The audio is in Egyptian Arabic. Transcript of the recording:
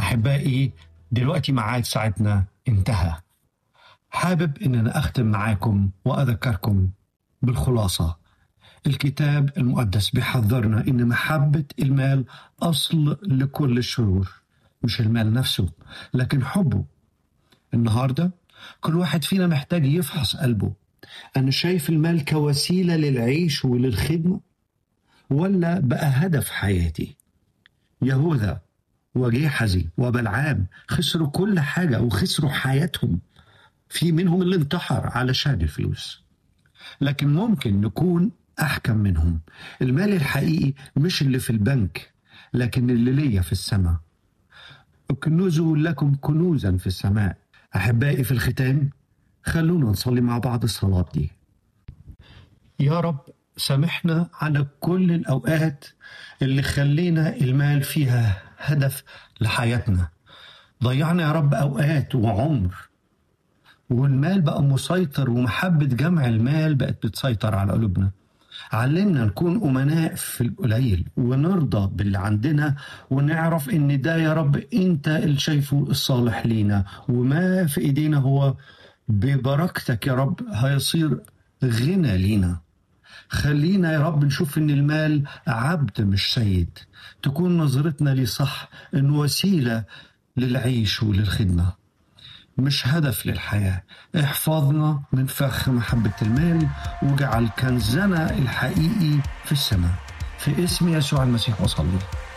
أحبائي دلوقتي ميعاد ساعتنا انتهى حابب أن أختم معاكم وأذكركم بالخلاصة الكتاب المقدس بيحذرنا أن محبة المال أصل لكل الشرور مش المال نفسه لكن حبه النهاردة كل واحد فينا محتاج يفحص قلبه أنا شايف المال كوسيلة للعيش وللخدمة ولا بقى هدف حياتي يهوذا وجيحزي وبلعام خسروا كل حاجة وخسروا حياتهم في منهم اللي انتحر علشان الفلوس لكن ممكن نكون أحكم منهم المال الحقيقي مش اللي في البنك لكن اللي ليا في السماء اكنزوا لكم كنوزا في السماء أحبائي في الختام خلونا نصلي مع بعض الصلاة دي يا رب سامحنا على كل الأوقات اللي خلينا المال فيها هدف لحياتنا ضيعنا يا رب أوقات وعمر والمال بقى مسيطر ومحبة جمع المال بقت بتسيطر على قلوبنا علمنا نكون أمناء في القليل ونرضى باللي عندنا ونعرف إن ده يا رب أنت اللي شايفه الصالح لينا وما في إيدينا هو ببركتك يا رب هيصير غنى لينا خلينا يا رب نشوف ان المال عبد مش سيد تكون نظرتنا ليه صح انه وسيله للعيش وللخدمه مش هدف للحياه احفظنا من فخ محبه المال واجعل كنزنا الحقيقي في السماء في اسم يسوع المسيح وصلي